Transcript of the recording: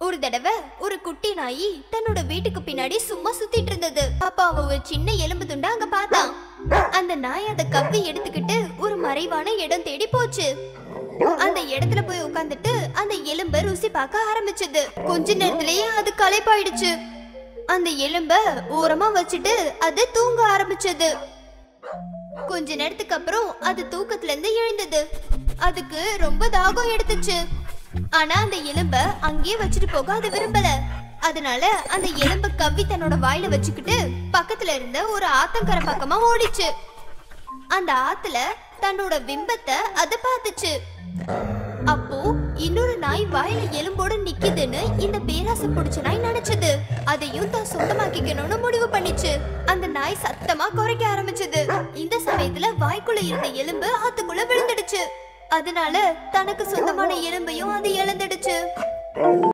ஒரு தடவை ஒரு குட்டி நாயி தன்னோட வீட்டுக்கு பின்னாடி சும்மா சுத்திட்டு இருந்தது அப்ப அவ ஒரு சின்ன எலும்பு துண்டை அங்க பார்த்தான் அந்த நாய் அதை கவ்வி எடுத்துக்கிட்டு ஒரு மறைவான இடம் தேடி போச்சு அந்த இடத்துல போய் உட்கார்ந்துட்டு அந்த எலும்ப ருசி பார்க்க ஆரம்பிச்சது கொஞ்ச நேரத்திலேயே அது களைப்பாயிடுச்சு அந்த எலும்ப ஓரமா வச்சுட்டு அது தூங்க ஆரம்பிச்சது கொஞ்ச நேரத்துக்கு அப்புறம் அது தூக்கத்துல இருந்து எழுந்தது அதுக்கு ரொம்ப தாகம் எடுத்துச்சு ஆனா அந்த எலும்ப அங்கேயே வச்சுட்டு போக அது விரும்பல அதனால அந்த எலும்ப கவ்வி தன்னோட வாயில வச்சுக்கிட்டு பக்கத்துல இருந்த ஒரு ஆத்தங்கரை பக்கமா ஓடிச்சு அந்த ஆத்துல தன்னோட பிம்பத்தை அது பார்த்துச்சு அப்போ இன்னொரு நாய் வாயில எலும்போட நிக்குதுன்னு இந்த பேராசை பிடிச்ச நாய் நினைச்சது அதையும் தான் சொந்தமாக்கிக்கணும்னு முடிவு பண்ணிச்சு அந்த நாய் சத்தமா குறைக்க ஆரம்பிச்சது இந்த சமயத்துல வாய்க்குள்ள இருந்த எலும்பு ஆத்துக்குள்ள விழுந்துடுச்சு அதனால தனக்கு சொந்தமான எலும்பையும் அது இழந்துடுச்சு